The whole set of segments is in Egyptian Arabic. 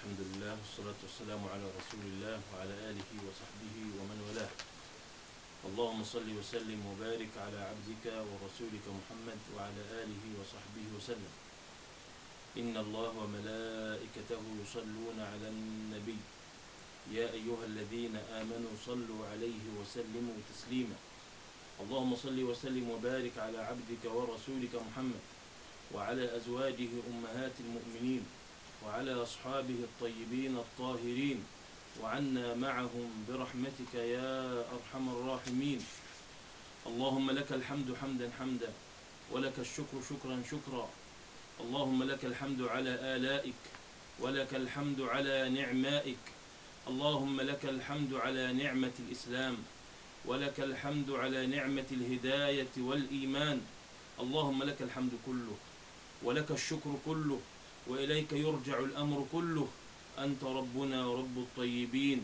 الحمد لله والصلاة والسلام على رسول الله وعلى آله وصحبه ومن والاه اللهم صل وسلم وبارك على عبدك ورسولك محمد وعلى آله وصحبه وسلم إن الله وملائكته يصلون على النبي يا أيها الذين آمنوا صلوا عليه وسلموا تسليما اللهم صل وسلم وبارك على عبدك ورسولك محمد وعلى أزواجه أمهات المؤمنين وعلى أصحابه الطيبين الطاهرين وعنا معهم برحمتك يا أرحم الراحمين اللهم لك الحمد حمدا حمدا ولك الشكر شكرا شكرا اللهم لك الحمد على آلائك ولك الحمد على نعمائك اللهم لك الحمد على نعمة الإسلام ولك الحمد على نعمة الهداية والإيمان اللهم لك الحمد كله ولك الشكر كله وإليك يرجع الأمر كله أنت ربنا ورب الطيبين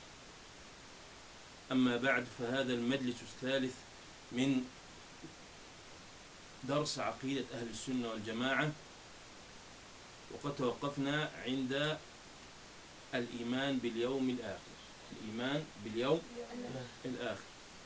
أما بعد فهذا المجلس الثالث من درس عقيدة أهل السنة والجماعة وقد توقفنا عند الإيمان باليوم الآخر الإيمان باليوم الآخر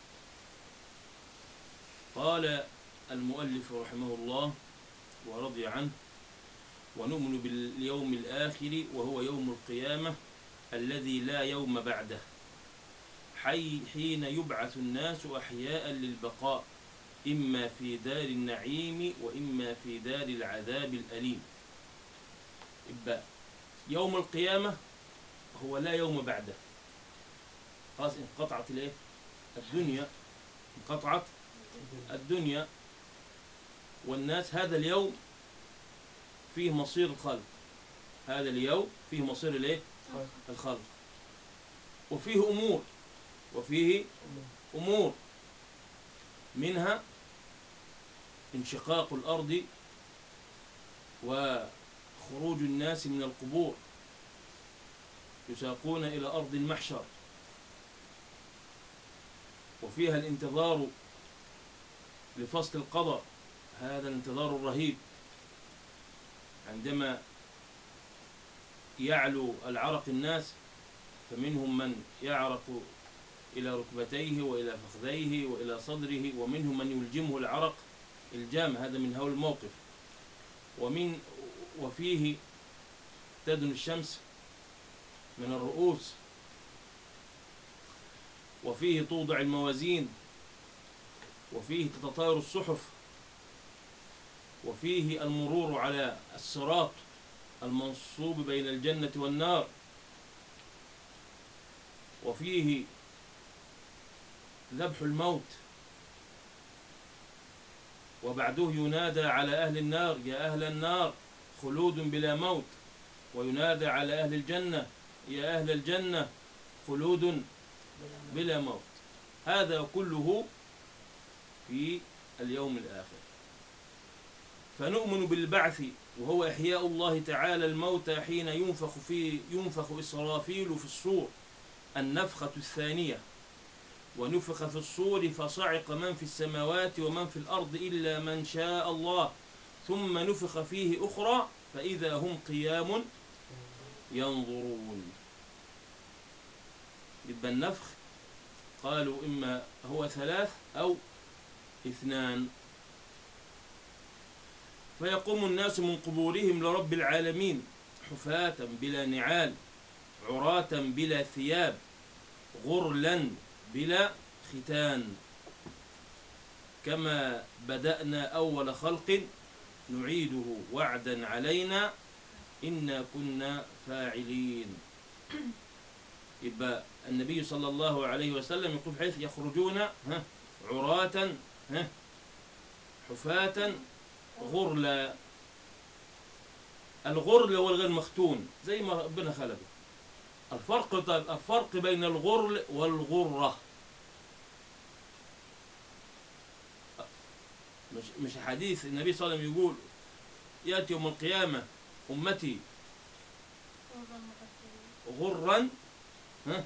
قال المؤلف رحمه الله ورضي عنه ونؤمن باليوم الآخر وهو يوم القيامة الذي لا يوم بعده حي حين يبعث الناس أحياء للبقاء إما في دار النعيم وإما في دار العذاب الأليم يبقى يوم القيامة هو لا يوم بعده خلاص انقطعت الايه الدنيا انقطعت الدنيا والناس هذا اليوم فيه مصير الخلق هذا اليوم فيه مصير الايه الخلق وفيه امور وفيه امور منها انشقاق الارض وخروج الناس من القبور يساقون الى ارض المحشر وفيها الانتظار لفصل القضاء هذا الانتظار الرهيب عندما يعلو العرق الناس فمنهم من يعرق إلى ركبتيه وإلى فخذيه وإلى صدره ومنهم من يلجمه العرق الجام هذا من هول الموقف ومن وفيه تدن الشمس من الرؤوس وفيه توضع الموازين وفيه تتطاير الصحف وفيه المرور على الصراط المنصوب بين الجنة والنار وفيه ذبح الموت وبعده ينادى على أهل النار يا أهل النار خلود بلا موت وينادى على أهل الجنة يا أهل الجنة خلود بلا موت هذا كله في اليوم الآخر فنؤمن بالبعث وهو إحياء الله تعالى الموتى حين ينفخ في ينفخ إسرافيل في الصور النفخة الثانية ونفخ في الصور فصعق من في السماوات ومن في الأرض إلا من شاء الله ثم نفخ فيه أخرى فإذا هم قيام ينظرون يبقى النفخ قالوا إما هو ثلاث أو اثنان فيقوم الناس من قبورهم لرب العالمين حفاة بلا نعال عراة بلا ثياب غرلا بلا ختان كما بدأنا أول خلق نعيده وعدا علينا إنا كنا فاعلين يبقى النبي صلى الله عليه وسلم يقول حيث يخرجون ها عراة ها حفاة غرلا الغرل هو الغير مختون زي ما ربنا خلقه الفرق طيب الفرق بين الغرل والغرة مش مش حديث النبي صلى الله عليه وسلم يقول يأتي يوم القيامة أمتي غرا ها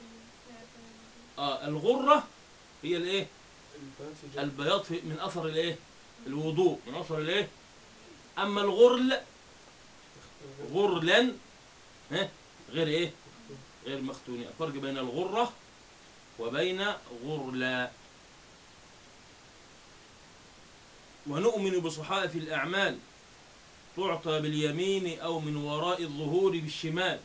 آه الغرة هي الايه البياض في من اثر الايه الوضوء من اثر الايه اما الغرل غرلا ها غير ايه غير مختونين الفرق بين الغرة وبين غرلا ونؤمن بصحائف الأعمال تعطى باليمين أو من وراء الظهور بالشمال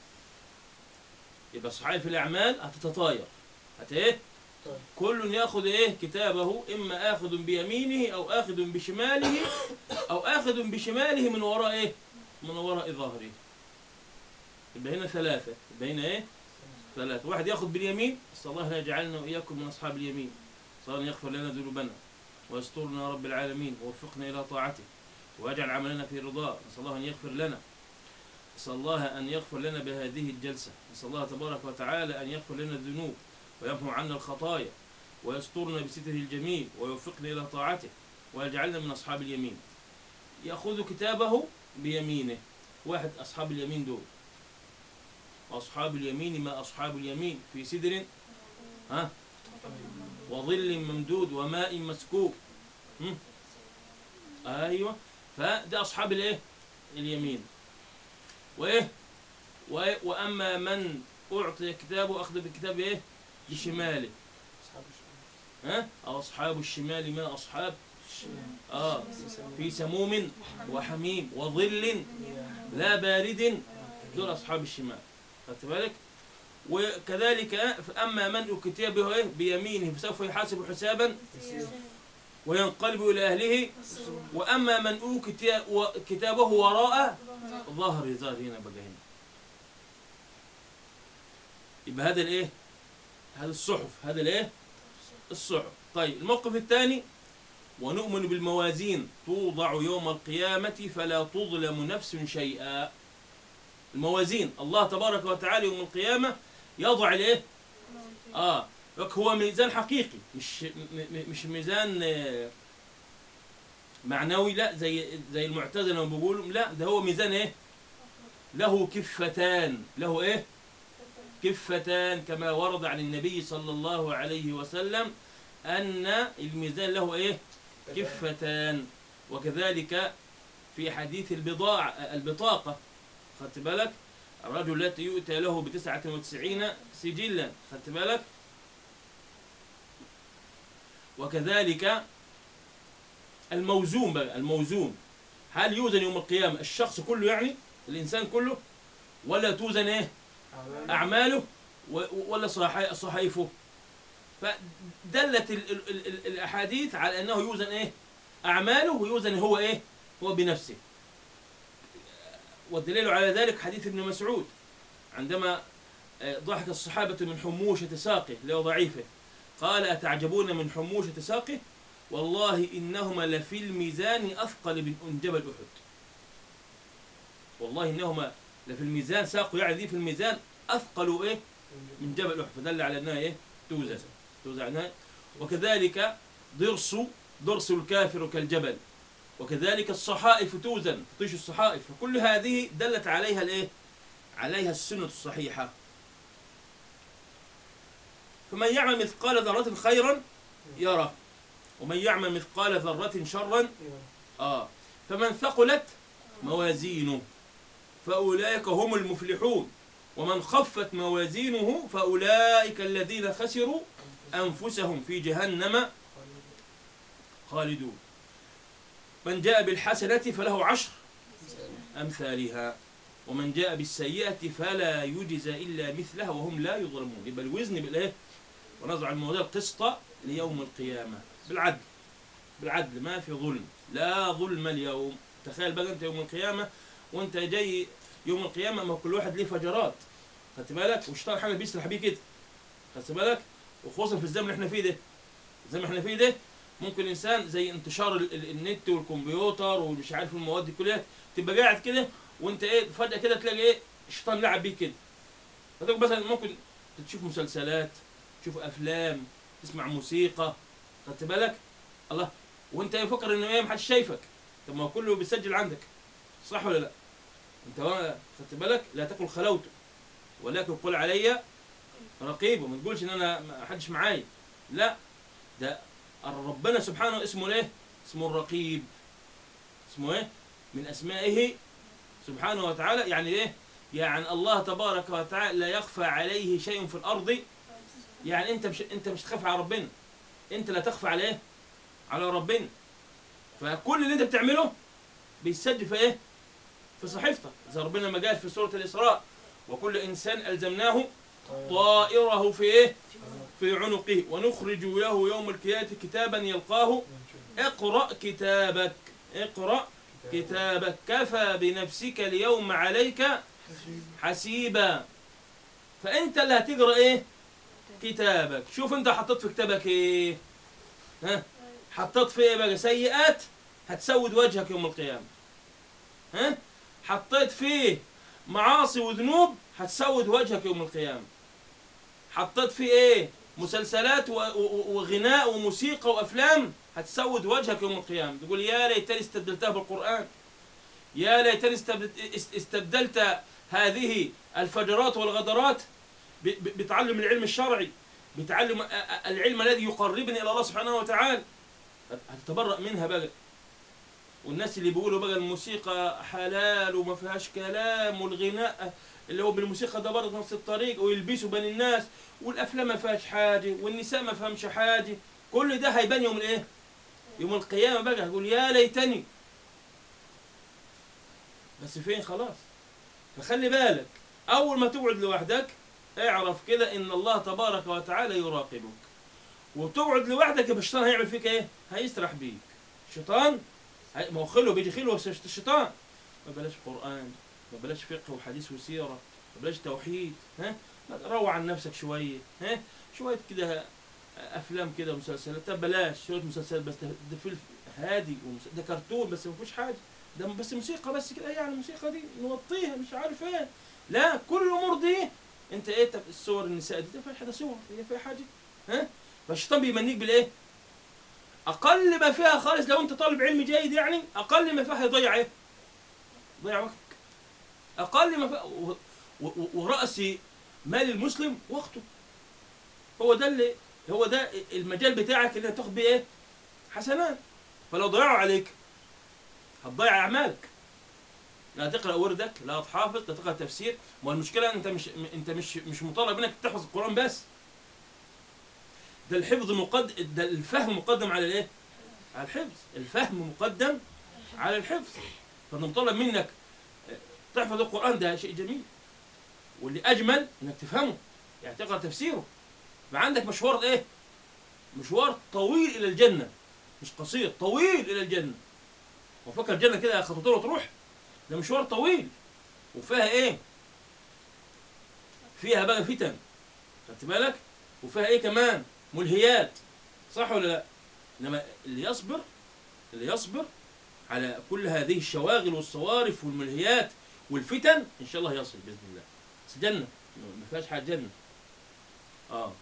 يبقى صحائف الأعمال هتتطاير هت إيه؟ طيب. كل يأخذ إيه كتابه إما آخذ بيمينه أو آخذ بشماله أو آخذ بشماله من وراء إيه؟ من وراء ظهره يبقى هنا ثلاثة يبقى هنا إيه؟ ثلاثة واحد يأخذ باليمين نسأل الله لا يجعلنا وإياكم من أصحاب اليمين صلى الله يغفر لنا ذنوبنا ويسترنا يا رب العالمين ووفقنا إلى طاعته ويجعل عملنا في رضاه نسأل الله أن يغفر لنا نسأل الله أن يغفر لنا بهذه الجلسة نسأل الله تبارك وتعالى أن يغفر لنا الذنوب ويمحو عنا الخطايا ويسترنا بستره الجميل ويوفقنا إلى طاعته ويجعلنا من أصحاب اليمين يأخذ كتابه بيمينه واحد أصحاب اليمين دول وأصحاب اليمين ما أصحاب اليمين في سدر ها وظل ممدود وماء مسكوب هم؟ ايوه فده اصحاب الايه اليمين وايه وإيه؟ واما من اعطي كتابه اخذ بالكتاب ايه بشماله أصحاب الشمال ها او اصحاب الشمال ما اصحاب الشمال اه في سموم وحميم وظل يا لا بارد دول اصحاب الشمال خدت بالك وكذلك اما من كتابه ايه بيمينه فسوف يحاسب حسابا يسير وينقلب الى اهله واما من اوتي كتابه وراء ظهر ظهر هنا بقى هنا يبقى هذا الايه هذا الصحف هذا الايه الصحف طيب الموقف الثاني ونؤمن بالموازين توضع يوم القيامة فلا تظلم نفس شيئا الموازين الله تبارك وتعالى يوم القيامة يضع الايه اه لك هو ميزان حقيقي مش م- م- مش ميزان آه، معنوي لا زي زي المعتزله ما بيقولوا لا ده هو ميزان ايه له كفتان له ايه كفتان كما ورد عن النبي صلى الله عليه وسلم ان الميزان له ايه كفتان وكذلك في حديث البضاعة البطاقة خدت بالك الرجل التي يؤتى له بتسعة وتسعين سجلا خدت بالك وكذلك الموزون بقى الموزون هل يوزن يوم القيامة الشخص كله يعني الإنسان كله ولا توزن إيه أعمال أعماله و- ولا صحي- صحائفه فدلت ال ال ال ال الأحاديث على أنه يوزن إيه أعماله ويوزن هو إيه هو بنفسه والدليل على ذلك حديث ابن مسعود عندما آه، ضحك الصحابة من حموشة ساقه له ضعيفه قال أتعجبون من حموشة ساقه والله إنهما لفي الميزان أثقل من جبل أحد والله إنهما لفي الميزان ساقه يعني دي في الميزان أثقل إيه من جبل أحد فدل على أنها إيه توزن توزن عنها وكذلك ضرس ضرس الكافر كالجبل وكذلك الصحائف توزن تطيش الصحائف فكل هذه دلت عليها الايه عليها السنة الصحيحة فمن يعمل مثقال ذرة خيرا يرى ومن يعمل مثقال ذرة شرا آه فمن ثقلت موازينه فأولئك هم المفلحون ومن خفت موازينه فأولئك الذين خسروا أنفسهم في جهنم خالدون من جاء بالحسنة فله عشر أمثالها ومن جاء بالسيئة فلا يجزى إلا مثلها وهم لا يظلمون يبقى الوزن بالإيه؟ ونضع الموازين القسط ليوم القيامة بالعدل بالعدل ما في ظلم لا ظلم اليوم تخيل بقى أنت يوم القيامة وأنت جاي يوم القيامة ما كل واحد ليه فجرات خدت بالك والشيطان حاجة بيسرح بيه كده خدت بالك وخصوصا في الزمن اللي احنا فيه ده الزمن اللي احنا فيه ده ممكن انسان زي انتشار ال- ال- النت والكمبيوتر ومش عارف المواد دي كلها تبقى قاعد كده وانت ايه فجاه كده تلاقي ايه الشيطان لعب بيك كده فتقول مثلا ممكن تشوف مسلسلات تشوف افلام تسمع موسيقى خدت بالك الله وانت يفكر انه ايه محدش شايفك طب ما هو كله بيسجل عندك صح ولا لا انت وا- خدت بالك لا تقل خلوت ولكن قل علي رقيب وما تقولش ان انا ما حدش معايا لا ده ربنا سبحانه اسمه ايه اسمه الرقيب اسمه ايه من اسمائه سبحانه وتعالى يعني ايه يعني الله تبارك وتعالى لا يخفى عليه شيء في الارض يعني انت مش انت مش تخاف على ربنا انت لا تخفى على ايه على ربنا فكل اللي انت بتعمله بيتسجل في ايه في صحيفتك زي ربنا لما قال في سوره الاسراء وكل انسان الزمناه طائره في ايه في عنقه ونخرج له يوم القيامه كتابا يلقاه اقرا كتابك اقرا كتابك كفى بنفسك اليوم عليك حسيبا فانت اللي هتقرا ايه كتابك شوف انت حطيت في كتابك ايه ها حطيت في ايه بقى سيئات هتسود وجهك يوم القيامه ها حطيت فيه معاصي وذنوب هتسود وجهك يوم القيامه حطيت فيه ايه مسلسلات و- و- وغناء وموسيقى وافلام هتسود وجهك يوم القيامه تقول يا ليتني استبدلتها بالقران يا ليتني استبد- است- استبدلت هذه الفجرات والغدرات ب- ب- بتعلم العلم الشرعي بتعلم أ- أ- العلم الذي يقربني الى الله سبحانه وتعالى هتتبرأ منها بقى والناس اللي بيقولوا بقى الموسيقى حلال وما فيهاش كلام والغناء اللي هو بالموسيقى ده برضه نفس الطريق ويلبسوا بين الناس والافلام ما فيهاش حاجه والنساء ما فهمش حاجه كل ده هيبان يوم الايه؟ يوم القيامه بقى هيقول يا ليتني بس فين خلاص فخلي بالك اول ما تقعد لوحدك اعرف كده ان الله تبارك وتعالى يراقبك وتقعد لوحدك يبقى الشيطان هيعمل فيك ايه؟ هيسرح بيك الشيطان هي- ما هو خلو بيجي خلو بس الشيطان ما بلاش قران ما بلاش فقه وحديث وسيره ما بلاش توحيد ها ما روع عن نفسك شويه ها شويه كده افلام كده ومسلسلات طب بلاش شويه مسلسلات بس ده ده فيلم هادي ومس- ده كرتون بس ما فيهوش حاجه ده بس موسيقى بس كده يعني الموسيقى دي نوطيها مش عارف ايه لا كل الامور دي انت ايه طب الصور النساء دي ده فيها حاجه صور هي فيها حاجه ها فالشيطان بيمنيك بالايه اقل ما فيها خالص لو انت طالب علم جيد يعني اقل ما فيها يضيع ايه يضيع وقتك اقل ما فيها و- و- وراس مال المسلم وقته هو ده اللي هو ده المجال بتاعك اللي هتاخد بيه ايه حسنات فلو ضيعوا عليك هتضيع اعمالك لا تقرا وردك لا تحافظ لا تقرا تفسير ما المشكله انت مش انت مش مش مطالب منك تحفظ القران بس ده الحفظ مقدم ده الفهم مقدم على الايه على الحفظ الفهم مقدم على الحفظ فانه مطالب منك تحفظ القران ده شيء جميل واللي اجمل انك تفهمه يعني تقرا تفسيره فعندك مشوار ايه مشوار طويل الى الجنه مش قصير طويل الى الجنه وفكر الجنه كده خطوتين وتروح ده مشوار طويل وفيها ايه فيها بقى فتن خدت بالك وفيها ايه كمان ملهيات صح ولا لا انما اللي يصبر اللي يصبر على كل هذه الشواغل والصوارف والملهيات والفتن ان شاء الله يصل باذن الله بس جنه ما فيهاش حاجه جنه اه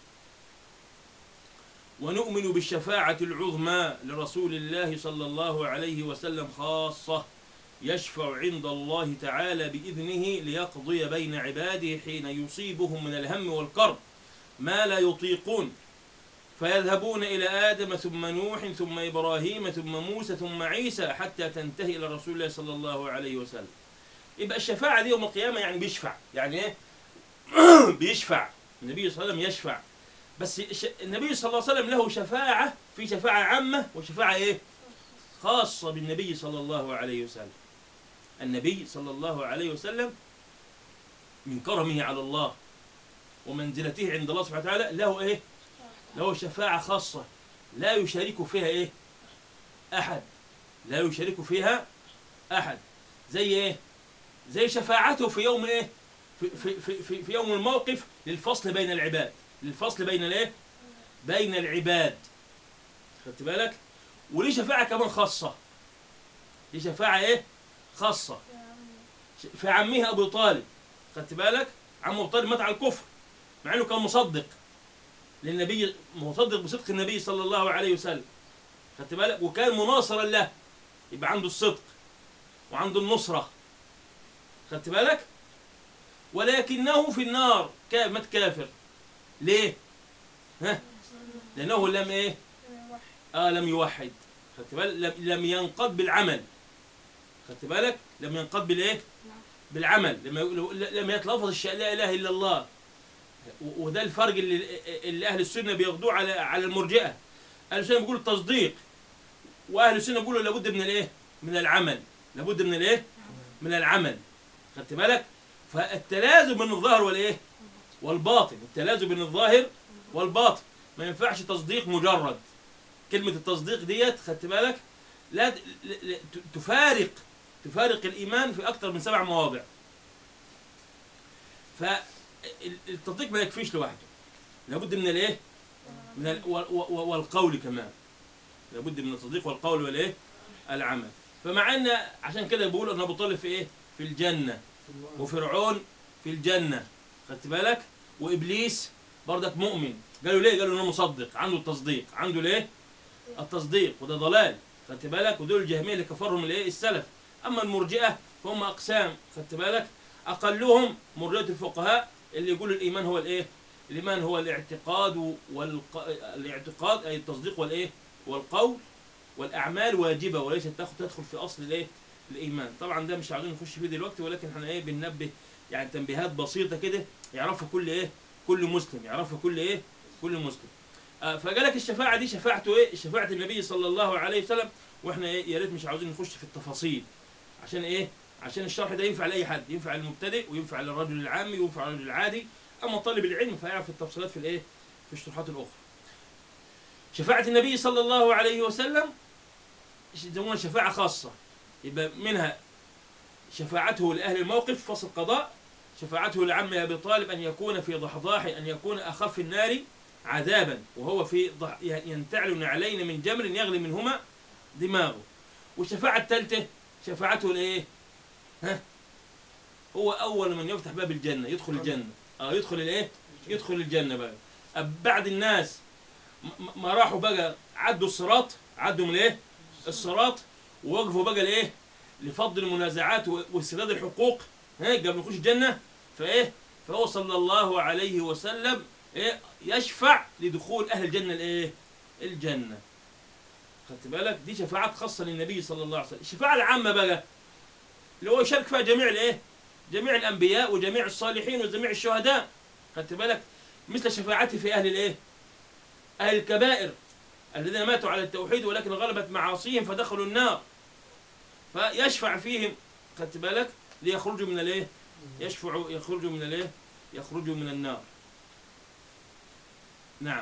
ونؤمن بالشفاعة العظمى لرسول الله صلى الله عليه وسلم خاصة يشفع عند الله تعالى بإذنه ليقضي بين عباده حين يصيبهم من الهم والكرب ما لا يطيقون فيذهبون إلى آدم ثم نوح ثم إبراهيم ثم موسى ثم عيسى حتى تنتهي إلى رسول الله صلى الله عليه وسلم يبقى الشفاعة دي يوم القيامة يعني بيشفع يعني إيه بيشفع النبي صلى الله عليه وسلم يشفع بس الش- النبي صلى الله عليه وسلم له شفاعة في شفاعة عامة وشفاعة إيه خاصة بالنبي صلى الله عليه وسلم النبي صلى الله عليه وسلم من كرمه على الله ومنزلته عند الله سبحانه وتعالى له ايه له شفاعة خاصة لا يشارك فيها ايه احد لا يشارك فيها احد زي ايه زي شفاعته في يوم ايه في, في, في, في, في يوم الموقف للفصل بين العباد للفصل بين الايه بين العباد خدت بالك وليه شفاعة كمان خاصة دي شفاعة ايه خاصة في عمه ابو طالب خدت بالك عم ابو طالب مات على الكفر مع انه كان مصدق للنبي مصدق بصدق النبي صلى الله عليه وسلم خدت بالك وكان مناصرا له يبقى عنده الصدق وعنده النصرة خدت بالك ولكنه في النار كا- مات كافر ليه ها لانه لم ايه اه لم يوحد خدت بالك لم, لم ينقض بالعمل خدت بالك لم ينقض بالايه بالعمل لما يقول- لما يتلفظ الشيء لا اله الا الله و- وده الفرق اللي, اللي اهل السنه بياخدوه على على المرجئه اهل السنه بيقولوا التصديق واهل السنه بيقولوا لابد من الايه من العمل لابد من الايه من العمل خدت بالك فالتلازم بين الظاهر والايه والباطن التلازم بين الظاهر والباطن ما ينفعش تصديق مجرد كلمه التصديق ديت خدت بالك لا ت- ل- ل- ت- تفارق تفارق الايمان في اكثر من سبع مواضع فالتصديق ما يكفيش لوحده لابد من الايه من ال... و... و... والقول كمان لابد من التصديق والقول والايه العمل فمع ان عشان كده بيقولوا ان ابو طالب في ايه في الجنه وفرعون في الجنه خدت بالك وابليس برضك مؤمن قالوا ليه قالوا انه مصدق عنده التصديق عنده ليه التصديق وده ضلال خدت بالك ودول الجهميه اللي كفرهم الايه السلف اما المرجئه فهم اقسام خدت بالك اقلهم مرجئه الفقهاء اللي يقولوا الايمان هو الايه الايمان هو الاعتقاد والق... الاعتقاد اي التصديق والايه والقول والاعمال واجبه وليست تاخد تدخل في اصل الايه الايمان طبعا ده مش عاوزين نخش فيه دلوقتي ولكن احنا ايه بننبه يعني تنبيهات بسيطه كده يعرفها كل ايه كل مسلم يعرفها كل ايه كل مسلم آه فجالك الشفاعه دي شفاعته ايه شفاعه النبي صلى الله عليه وسلم واحنا ايه يا ريت مش عاوزين نخش في التفاصيل عشان ايه عشان الشرح ده ينفع لاي حد ينفع للمبتدئ وينفع للرجل العامي وينفع للرجل العادي اما طالب العلم فيعرف التفصيلات في الايه في الشروحات الاخرى شفاعه النبي صلى الله عليه وسلم يسمونها شفاعه خاصه يبقى منها شفاعته لاهل الموقف فصل قضاء شفاعته لعم ابي طالب ان يكون في ضحضاح ان يكون اخف النار عذابا وهو في ضح ينتعل نعلين من جمر يغلي منهما دماغه والشفاعه الثالثه شفاعته لايه؟ ها؟ هو اول من يفتح باب الجنه يدخل الجنه اه يدخل الايه؟ يدخل الجنه بقى أب- بعد الناس م- م- ما راحوا بقى عدوا الصراط عدوا من ايه؟ الصراط ووقفوا بقى لايه؟ لفض المنازعات و- واسترداد الحقوق ها قبل ما يخش الجنه فايه؟ فهو صلى الله عليه وسلم ايه يشفع لدخول اهل الجنه الايه؟ الجنه. خدت بالك؟ دي شفاعات خاصه للنبي صلى الله عليه وسلم، الشفاعه العامه بقى اللي هو يشارك فيها جميع الايه؟ جميع الانبياء وجميع الصالحين وجميع الشهداء. خدت بالك؟ مثل شفاعته في اهل الايه؟ اهل الكبائر الذين ماتوا على التوحيد ولكن غلبت معاصيهم فدخلوا النار. فيشفع فيهم خدت بالك؟ ليخرجوا من الايه؟ يشفعوا يخرجوا من الايه؟ يخرجوا من النار. نعم.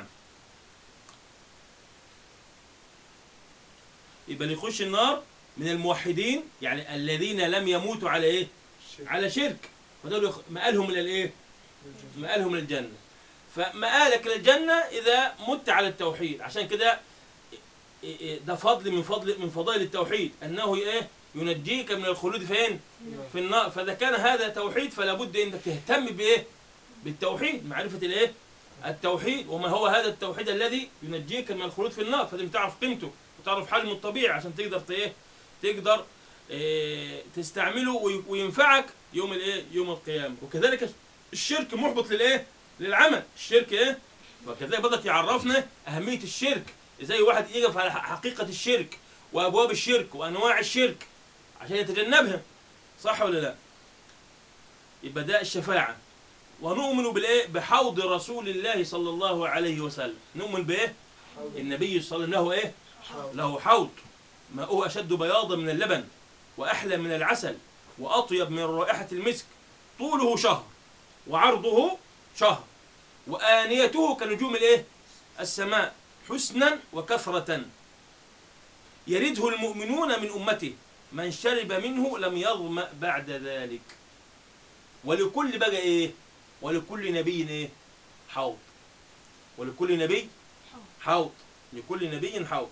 يبقى اللي يخش النار من الموحدين يعني الذين لم يموتوا على ايه؟ على شرك فدول يخ- مآلهم الى الايه؟ مآلهم الى الجنة. فمآلك للجنة إذا مت على التوحيد عشان كده إيه إيه ده فضل من فضل من فضائل التوحيد أنه إيه؟ ينجيك من الخلود فين؟ في النار فإذا كان هذا توحيد فلا بد أنك تهتم بإيه؟ بالتوحيد معرفة الإيه؟ التوحيد وما هو هذا التوحيد الذي ينجيك من الخلود في النار فلازم تعرف قيمته وتعرف حجمه الطبيعي عشان تقدر ت- ايه تقدر إيه تستعمله وي- وينفعك يوم الايه يوم القيامه وكذلك الشرك محبط للايه للعمل الشرك ايه وكذلك بدك يعرفنا اهميه الشرك ازاي واحد يقف على ح- حقيقه الشرك وابواب الشرك وانواع الشرك عشان يتجنبها صح ولا لا يبقى ده الشفاعه ونؤمن بالايه بحوض رسول الله صلى الله عليه وسلم نؤمن بايه النبي صلى الله عليه وسلم له ايه له حوض ماؤه أشد بياضا من اللبن وأحلى من العسل وأطيب من رائحة المسك طوله شهر وعرضه شهر وآنيته كنجوم الإيه؟ السماء حسنا وكثرة يرده المؤمنون من أمته من شرب منه لم يظمأ بعد ذلك ولكل بقى إيه؟ ولكل نبي إيه؟ حوض ولكل نبي حوض لكل نبي حوض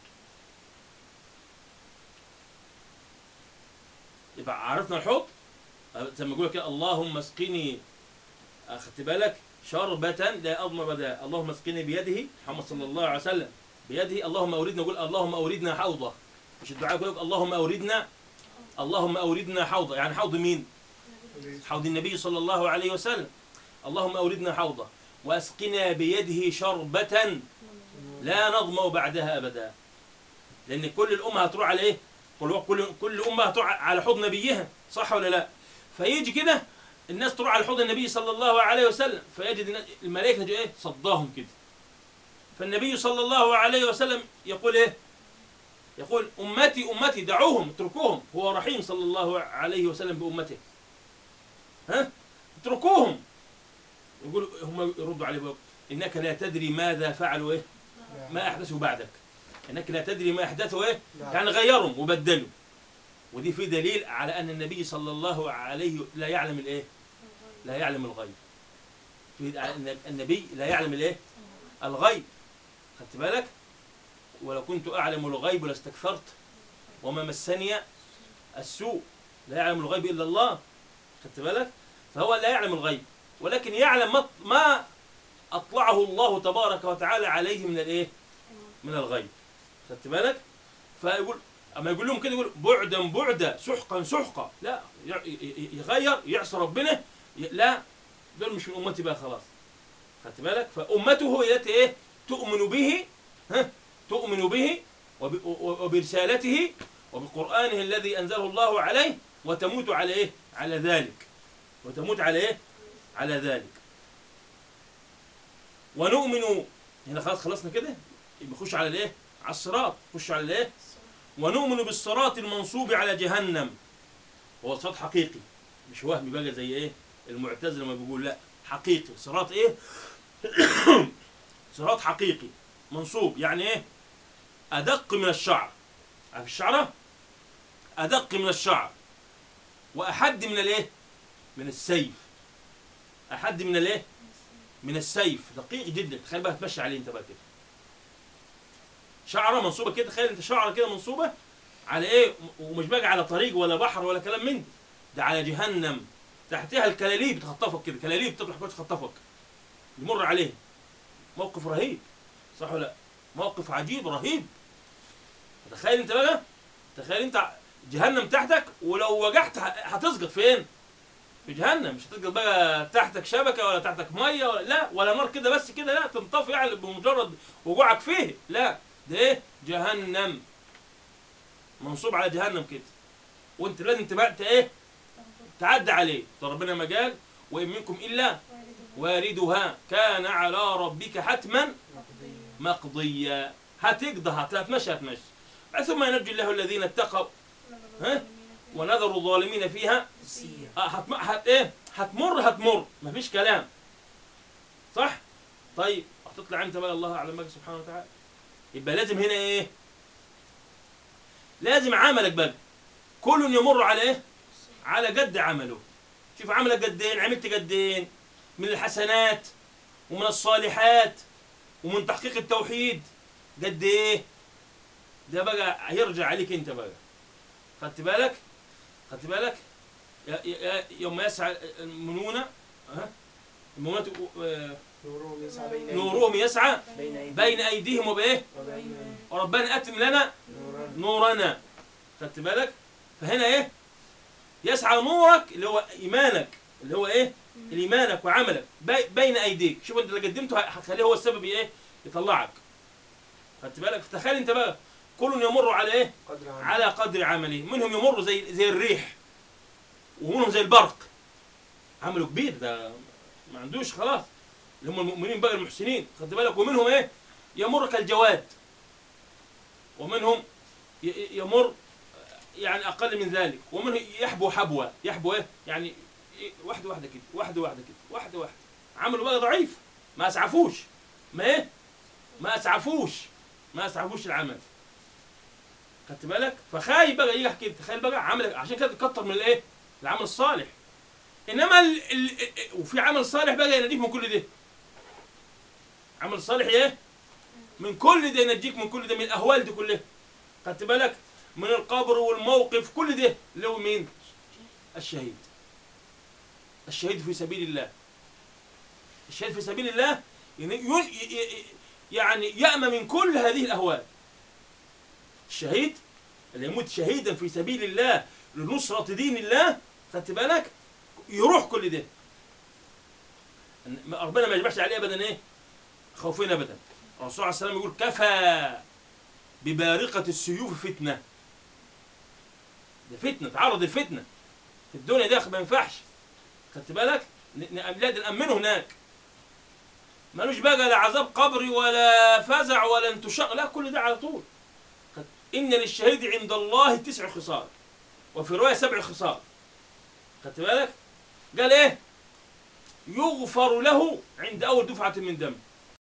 يبقى عرفنا الحوض أه، زي ما يقول كده اللهم اسقني اخدت بالك شربة لا اضمر بدها اللهم اسقني بيده محمد صلى الله عليه وسلم بيده اللهم اوردنا يقول اللهم اوردنا حوضه مش الدعاء يقول اللهم اوردنا اللهم اوردنا حوضه يعني حوض مين؟ حوض النبي صلى الله عليه وسلم اللهم اوردنا حوضه واسقنا بيده شربة لا نظمأ بعدها ابدا لان كل الامه هتروح على ايه كل كل كل امه هتروح على حوض نبيها صح ولا لا فيجي كده الناس تروح على حوض النبي صلى الله عليه وسلم فيجد الناس- الملائكه تجي ايه صداهم كده فالنبي صلى الله عليه وسلم يقول ايه يقول امتي امتي دعوهم اتركوهم هو رحيم صلى الله عليه وسلم بامته ها اتركوهم يقول هم يردوا عليه بقى انك لا تدري ماذا فعلوا ايه ما احدثوا بعدك انك لا تدري ما احدثوا ايه يعني غيرهم وبدلوا ودي في دليل على ان النبي صلى الله عليه لا يعلم الايه لا يعلم الغيب في أن النبي لا يعلم الايه الغيب خدت بالك ولو كنت اعلم الغيب لاستكثرت وما مسني السوء لا يعلم الغيب الا الله خدت بالك فهو لا يعلم الغيب ولكن يعلم ما- ما اطلعه الله تبارك وتعالى عليه من الايه من الغيب خدت بالك فيقول اما يقول لهم كده يقول بعدا بعدا سحقا سحقا لا ي- ي- يغير يعصي ربنا ي- لا دول مش من امتي بقى خلاص خدت بالك فامته هي التي ايه تؤمن به ها تؤمن به وب- و- وبرسالته وبقرانه الذي انزله الله عليه وتموت على ايه على ذلك وتموت على ايه على ذلك ونؤمن هنا خلاص خلصنا كده يبقى خش على الايه على الصراط خش على الايه ونؤمن بالصراط المنصوب على جهنم هو صراط حقيقي مش وهمي بقى زي ايه المعتزله لما بيقول لا حقيقي صراط ايه صراط حقيقي منصوب يعني ايه ادق من الشعر عارف الشعره ادق من الشعر واحد من الايه من السيف احد من الايه من السيف دقيق جدا تخيل بقى تمشي عليه انت بقى كده شعره منصوبه كده تخيل انت شعره كده منصوبه على ايه ومش بقى على طريق ولا بحر ولا كلام من ده ده على جهنم تحتها الكلاليب تخطفك كده كلاليب تطلع كده تخطفك يمر عليه موقف رهيب صح ولا لا موقف عجيب رهيب تخيل انت بقى تخيل انت جهنم تحتك ولو وجعت ه- هتسقط فين في جهنم مش هتسقط بقى تحتك شبكه ولا تحتك ميه ولا لا ولا نار كده بس كده لا تنطفي يعني بمجرد وقوعك فيه لا ده ايه جهنم منصوب على جهنم كده وانت لازم تبقى ايه تعدى عليه طب ربنا ما قال وان منكم الا واردها كان على ربك حتما مقضيا هتقضى هت- هتمشي هتمشي ثم ينجي الله الذين اتقوا ها؟ ونذر الظالمين فيها آه، هتم... هت ايه هتمر هتمر مفيش كلام صح طيب هتطلع انت بقى الله اعلم بقى سبحانه وتعالى يبقى لازم هنا ايه لازم عملك بقى كل يمر على ايه على قد عمله شوف عملك قدين عملت قدين من الحسنات ومن الصالحات ومن تحقيق التوحيد قد ايه ده بقى هيرجع عليك انت بقى خدت بالك خدت بالك يا- يا- يوم يسعى المنون ها المنونة آه، نورهم يسعى بين أيديهم نورهم يسعى بين أيديهم بين ايديهم وبايه وبين وربنا اتم لنا نورا نورنا خدت بالك فهنا ايه يسعى نورك اللي هو ايمانك اللي هو ايه ايمانك وعملك بي- بين ايديك شوف انت اللي قدمته هتخليه هو السبب ايه يطلعك خدت بالك فتخيل انت بقى كل يمر على ايه قدر عمل على قدر عمله منهم يمر زي زي الريح ومنهم زي البرق عمله كبير ده ما عندوش خلاص اللي هم المؤمنين بقى المحسنين خدت بالك ومنهم ايه يمر كالجواد ومنهم ي- ي- يمر يعني اقل من ذلك ومنهم يحبو حبوه يحبو ايه يعني ي- واحده واحده كده واحده واحده كده واحده واحده عمله بقى ضعيف ما اسعفوش ما ايه ما اسعفوش ما اسعفوش العمل خدت بالك فخايف بقى يجي يحكي تخيل بقى عملك عشان كده تكتر من الايه العمل الصالح انما ال... ال... وفي عمل صالح بقى يناديك من كل ده عمل صالح ايه من كل ده ينجيك من كل ده من الاهوال دي كلها خدت بالك من القبر والموقف كل ده اللي هو مين الشهيد الشهيد في سبيل الله الشهيد في سبيل الله يعني ين- ي- ي- يعني يأمن من كل هذه الأهوال الشهيد اللي يموت شهيدا في سبيل الله لنصرة دين الله خدت بالك يروح كل ده إن- ربنا ما يجبحش عليه ابدا ايه خوفين ابدا الرسول عليه السلام يقول كفى ببارقة السيوف فتنة ده فتنة تعرض الفتنة في الدنيا ده ما ينفعش خدت بالك ن- ن- لا ده نأمنه هناك ملوش بقى لا عذاب قبري ولا فزع ولا انتشاق لا كل ده على طول خد- إن للشهيد عند الله تسع خصال وفي رواية سبع خصال خدت بالك قال إيه يغفر له عند أول دفعة من دم